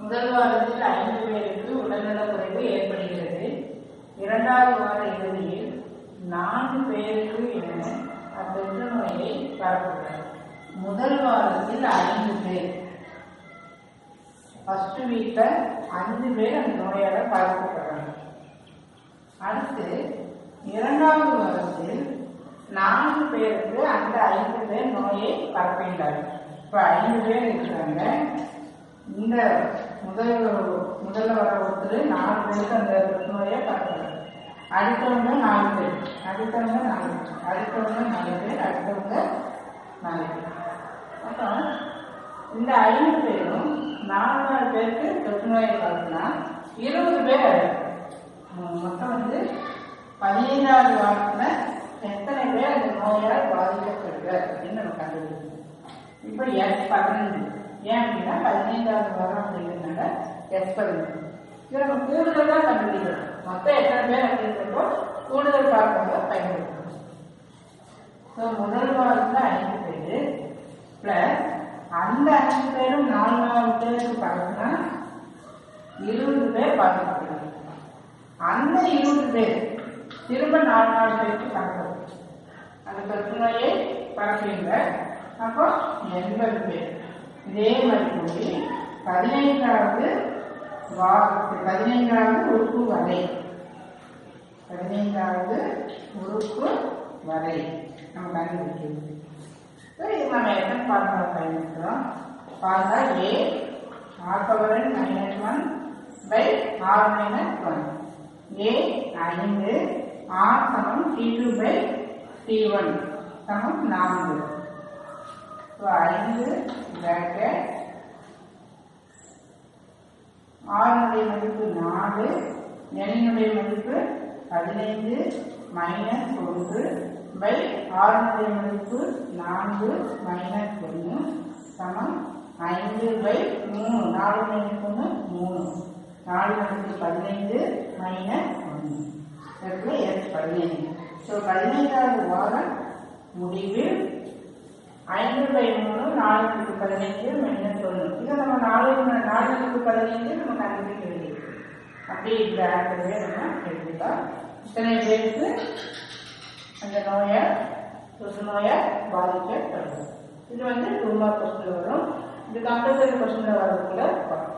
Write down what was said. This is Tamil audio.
முதல் வாரத்தில் ஐந்து பேருக்கு உடல்நலக் குறைவு ஏற்படுகிறது இரண்டாவது வார இறுதியில் நான்கு பேருக்கு என அத்தொற்று நோயை பரப்புகிறது முதல் வாரத்தில் ஐந்து பேர் ஃபர்ஸ்ட் வீக்ல அஞ்சு பேர் அந்த நோயால பாதிக்கப்படுறாங்க அடுத்து இரண்டாவது வாரத்தில் நான்கு பேருக்கு அந்த ஐந்து பேர் நோயை பரப்புகின்றார்கள் இப்ப ஐந்து பேர் இருக்கிறாங்க இந்த முதல் முதல்ல வர ஒருத்தர் நாலு பேருக்கு அந்த நோயை பரப்புறாங்க அடுத்தவங்க நாலு பேர் அடுத்தவங்க நாலு பேர் அடுத்தவங்க நாலு பேர் அடுத்தவங்க நாலு பேர் அப்புறம் இந்த ஐந்து பேரும் நாலு நாலு பேருக்கு தொற்று நோயை பரப்புனா இருபது பேர் அடையும். மொ- மொத்தம் வந்து பதினைந்தாவது வாரத்துல எத்தனை பேர் அந்த நோயால் பாதிக்கப்படுகிறார் அப்படின்னு நம்ம கண்டுபிடிக்கணும் இப்போ எஸ் பதினஞ்சு ஏன் அப்படின்னா பதினைந்தாவது வாரம் அப்படிங்கிறதுனால எஸ் பதினஞ்சு இது நம்ம கூடுதலாக கண்டுபிடிக்கிறோம் மொத்தம் எத்தனை பேர் அப்படின்றப்போ கூடுதல் பார்க்கறத பயன்படுத்தணும் ஸோ முதல் வாரத்தில் ஐந்து பேர் ப்ளஸ் அந்த அஞ்சு பேரும் நாலு நாலு பேருக்கு பரப்புனா இருபது பேர் பாதிக்கப்படுறாங்க அந்த இருபது பேர் திரும்ப நாலு நாலு பேருக்கு பரப்புறது அந்த தொற்று நோயை பரப்புங்க அப்போ எண்பது பேர் இதே மாதிரி போய் பதினைந்தாவது வாரத்து பதினைந்தாவது உறுப்பு வரை பதினைந்தாவது உறுப்பு வரை நம்ம கண்டுபிடிக்கிறது So, இது நம்ம என்ன ஃபார்முலா பயன்படுத்துகிறோம் formula A R power n minus one by R minus one A ஐந்து ஆர் சமம் D two by D one சமம் நான்கு ஸோ ஐந்து பிராக்கெட் ஆறுனுடைய மதிப்பு நாலு எண்ணினுடைய மதிப்பு பதினைந்து மைனஸ் ஒன்று பை ஆறுனுடைய மதிப்பு நான்கு மைனஸ் ஒன்று சமம் ஐந்து பை மூணு நாலு மைனஸ் ஒன்று மூணு நாலு மதிப்பு பதினைந்து மைனஸ் ஒன்று இடத்துல எஸ் பதினைந்து ஸோ பதினைந்தாவது வாரம் முடிவில் ஐந்து பை மூணு நாலுக்கு பதினைந்து மைனஸ் ஒன்று இதை நம்ம நாலு நாலுக்கு பதினைந்து நம்ம கண்டுபிடிக்க வேண்டியது அப்படி இந்த ஆன்சரவே நம்ம எழுதிக்கலாம் இத்தனை பேருக்கு அந்த நோயை தொற்று நோயை பாதிக்கப்படுது இது வந்து டூ மார்க் கொஸ்டின் வரும் இது கம்பல்சரி கொஸ்டின் வரதுக்குள்ள வரும்